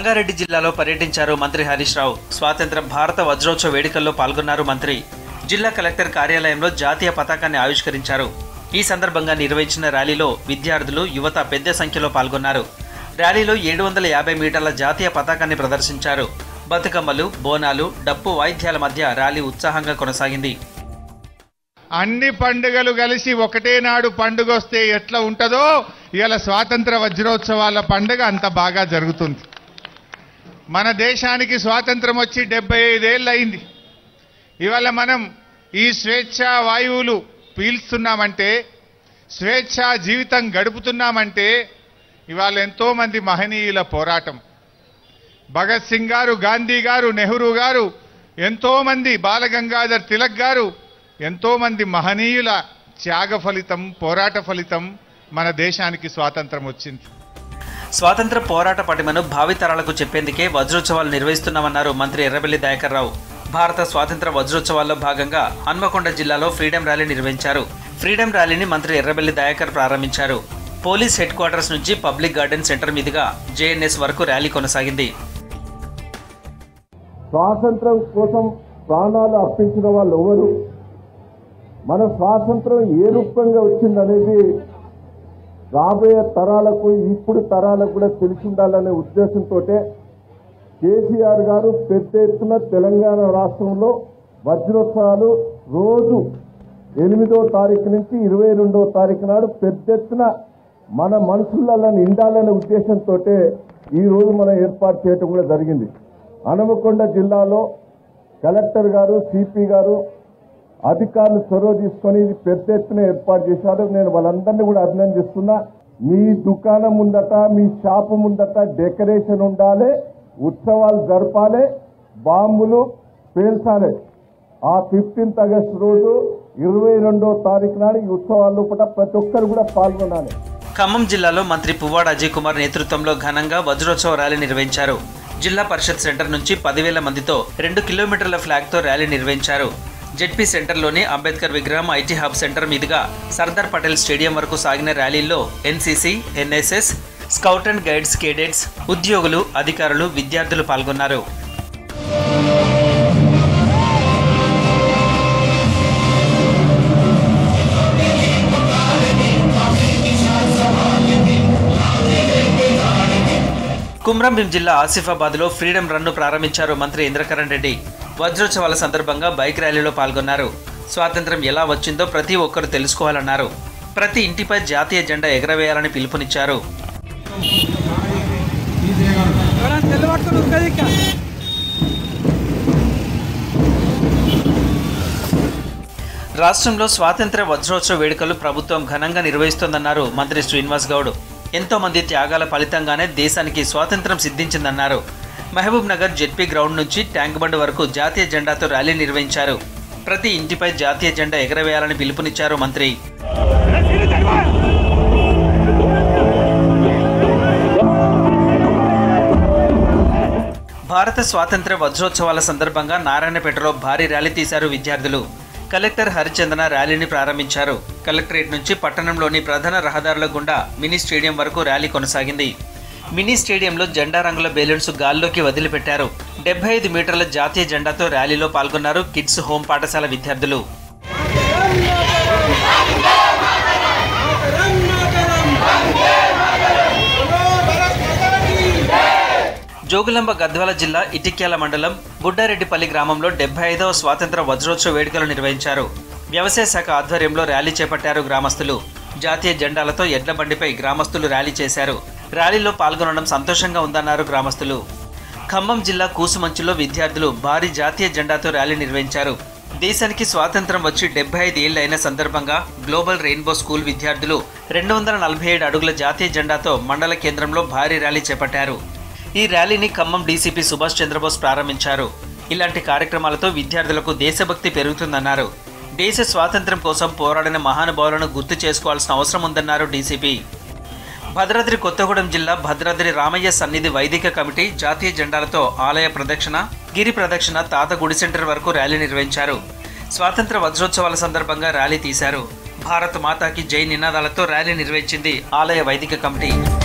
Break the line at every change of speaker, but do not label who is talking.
రంగారెడ్డి జిల్లాలో పర్యటించారు మంత్రి హరీష్ రావు స్వాతంత్ర భారత వజ్రోత్సవ వేడుకల్లో పాల్గొన్నారు మంత్రి జిల్లా కలెక్టర్ కార్యాలయంలో జాతీయ పతాకాన్ని ఆవిష్కరించారు ఈ సందర్భంగా నిర్వహించిన ర్యాలీలో విద్యార్థులు యువత పెద్ద సంఖ్యలో పాల్గొన్నారు ర్యాలీలో ఏడు వందల యాభై మీటర్ల జాతీయ పతాకాన్ని ప్రదర్శించారు బతుకమ్మలు బోనాలు డప్పు వాయిద్యాల మధ్య ర్యాలీ ఉత్సాహంగా కొనసాగింది
అన్ని పండుగలు కలిసి ఒకటే నాడు పండుగ వస్తే ఎట్లా ఉంటుందో ఇవాళ స్వాతంత్ర వజ్రోత్సవాల పండుగ అంత బాగా జరుగుతుంది మన దేశానికి స్వాతంత్రం వచ్చి డెబ్బై ఐదేళ్ళు అయింది ఇవాళ మనం ఈ స్వేచ్ఛా వాయువులు పీల్స్తున్నామంటే స్వేచ్ఛా జీవితం గడుపుతున్నామంటే ఇవాళ ఎంతో మంది మహనీయుల పోరాటం భగత్ సింగ్ గారు గాంధీ గారు నెహ్రూ గారు ఎంతో మంది బాలగంగాధర్ తిలక్ గారు ఎంతో మంది మహనీయుల త్యాగ ఫలితం పోరాట ఫలితం మన దేశానికి స్వాతంత్రం వచ్చింది
స్వాతంత్ర పోరాట పటిమను భావితరాలకు చెప్పేందుకే వజ్రోత్సవాలు నిర్వహిస్తున్నామన్నారు మంత్రి ఎర్రబెల్లి దయాకర్ రావు భారత స్వాతంత్ర వజ్రోత్సవాల్లో భాగంగా హన్మకొండ జిల్లాలో ఫ్రీడమ్ ర్యాలీ నిర్వహించారు ఫ్రీడమ్ ర్యాలీని మంత్రి ఎర్రబెల్లి దయాకర్ ప్రారంభించారు పోలీస్ హెడ్ క్వార్టర్స్ నుంచి పబ్లిక్ గార్డెన్ సెంటర్ మీదుగా జేఎన్ఎస్ వరకు ర్యాలీ కొనసాగింది
స్వాతంత్రం కోసం ప్రాణాలు అర్పించిన వాళ్ళు ఎవరు మన స్వాతంత్రం ఏ రూపంగా వచ్చిందనేది రాబోయే తరాలకు ఇప్పుడు తరాలకు కూడా తెలిసి ఉండాలనే ఉద్దేశంతో కేసీఆర్ గారు పెద్ద ఎత్తున తెలంగాణ రాష్ట్రంలో వజ్రోత్సవాలు రోజు ఎనిమిదో తారీఖు నుంచి ఇరవై రెండో తారీఖు నాడు పెద్ద ఎత్తున మన మనసులలో నిండాలనే ఉద్దేశంతో ఈ రోజు మనం ఏర్పాటు చేయటం కూడా జరిగింది హనుమకొండ జిల్లాలో కలెక్టర్ గారు సిపి గారు అధికారులు చొరవ తీసుకొని ఇది పెద్ద ఎత్తున ఏర్పాటు చేశారు నేను వాళ్ళందరినీ కూడా అభినందిస్తున్నా మీ దుకాణం ముందట మీ షాపు ముందట డెకరేషన్ ఉండాలి ఉత్సవాలు జరపాలి బాంబులు పేల్చాలి ఆ ఫిఫ్టీన్త్ ఆగస్ట్ రోజు ఇరవై రెండో తారీఖు నాడు ఈ ఉత్సవాల్లో కూడా ప్రతి ఒక్కరు కూడా పాల్గొనాలి
ఖమ్మం జిల్లాలో మంత్రి పువ్వాడ అజయ్ కుమార్ నేతృత్వంలో ఘనంగా వజ్రోత్సవ ర్యాలీ నిర్వహించారు జిల్లా పరిషత్ సెంటర్ నుంచి పదివేల మందితో రెండు కిలోమీటర్ల ఫ్లాగ్తో ర్యాలీ నిర్వహించారు జెడ్పీ సెంటర్లోని అంబేద్కర్ విగ్రహం ఐటీ హబ్ సెంటర్ మీదుగా సర్దార్ పటేల్ స్టేడియం వరకు సాగిన ర్యాలీలో NCC NSS scout and guides cadets ఉద్యోగులు అధికారులు విద్యార్థులు పాల్గొన్నారు కుమ్రంభీం జిల్లా ఆసిఫాబాద్లో ఫ్రీడమ్ రన్ను ప్రారంభించారు మంత్రి ఇంద్రకరణ్ రెడ్డి వజ్రోత్సవాల సందర్భంగా బైక్ ర్యాలీలో పాల్గొన్నారు స్వాతంత్రం ఎలా వచ్చిందో ప్రతి ఒక్కరూ తెలుసుకోవాలన్నారు ప్రతి ఇంటిపై జాతీయ జెండా ఎగరవేయాలని పిలుపునిచ్చారు రాష్ట్రంలో స్వాతంత్ర్య వజ్రోత్సవ వేడుకలు ప్రభుత్వం ఘనంగా నిర్వహిస్తోందన్నారు మంత్రి శ్రీనివాస్ గౌడ్ ఎంతో మంది త్యాగాల ఫలితంగానే దేశానికి స్వాతంత్ర్యం సిద్ధించిందన్నారు మహబూబ్ నగర్ జెడ్పీ గ్రౌండ్ నుంచి ట్యాంక్ బండ్ వరకు జాతీయ జెండాతో ర్యాలీ నిర్వహించారు ప్రతి ఇంటిపై జాతీయ జెండా ఎగరవేయాలని పిలుపునిచ్చారు మంత్రి భారత స్వాతంత్ర్య వజ్రోత్సవాల సందర్భంగా నారాయణపేటలో భారీ ర్యాలీ తీశారు విద్యార్థులు కలెక్టర్ హరిచందన ర్యాలీని ప్రారంభించారు కలెక్టరేట్ నుంచి పట్టణంలోని ప్రధాన రహదారుల గుండా మినీ స్టేడియం వరకు ర్యాలీ కొనసాగింది మినీ స్టేడియంలో జెండా రంగుల బెలూన్స్ గాల్లోకి వదిలిపెట్టారు డెబ్బై ఐదు మీటర్ల జాతీయ జెండాతో ర్యాలీలో పాల్గొన్నారు కిడ్స్ హోం పాఠశాల విద్యార్థులు జోగులాంబ గద్వాల జిల్లా ఇటిక్యాల మండలం బుడ్డారెడ్డిపల్లి గ్రామంలో డెబ్బై ఐదవ స్వాతంత్ర వజ్రోత్సవ వేడుకలు నిర్వహించారు వ్యవసాయ శాఖ ఆధ్వర్యంలో ర్యాలీ చేపట్టారు గ్రామస్తులు జాతీయ జెండాలతో ఎడ్ల బండిపై గ్రామస్తులు ర్యాలీ చేశారు ర్యాలీలో పాల్గొనడం సంతోషంగా ఉందన్నారు గ్రామస్తులు ఖమ్మం జిల్లా కూసుమంచులో విద్యార్థులు భారీ జాతీయ జెండాతో ర్యాలీ నిర్వహించారు దేశానికి స్వాతంత్రం వచ్చి డెబ్బై ఐదు ఏళ్ళు అయిన సందర్భంగా గ్లోబల్ రెయిన్బో స్కూల్ విద్యార్థులు రెండు వందల నలభై ఏడు అడుగుల జాతీయ జెండాతో మండల కేంద్రంలో భారీ ర్యాలీ చేపట్టారు ఈ ర్యాలీని ఖమ్మం డీసీపీ సుభాష్ చంద్రబోస్ ప్రారంభించారు ఇలాంటి కార్యక్రమాలతో విద్యార్థులకు దేశభక్తి పెరుగుతుందన్నారు దేశ స్వాతంత్ర్యం కోసం పోరాడిన మహానుభావులను గుర్తు చేసుకోవాల్సిన అవసరం ఉందన్నారు డీసీపీ భద్రాద్రి కొత్తగూడెం జిల్లా భద్రాద్రి రామయ్య సన్నిధి వైదిక కమిటీ జాతీయ జెండాలతో ఆలయ ప్రదక్షిణ గిరి ప్రదక్షిణ తాత గుడి సెంటర్ వరకు ర్యాలీ నిర్వహించారు స్వాతంత్ర వజ్రోత్సవాల సందర్భంగా ర్యాలీ తీశారు భారత్ మాతాకి జై నినాదాలతో ర్యాలీ నిర్వహించింది ఆలయ వైదిక కమిటీ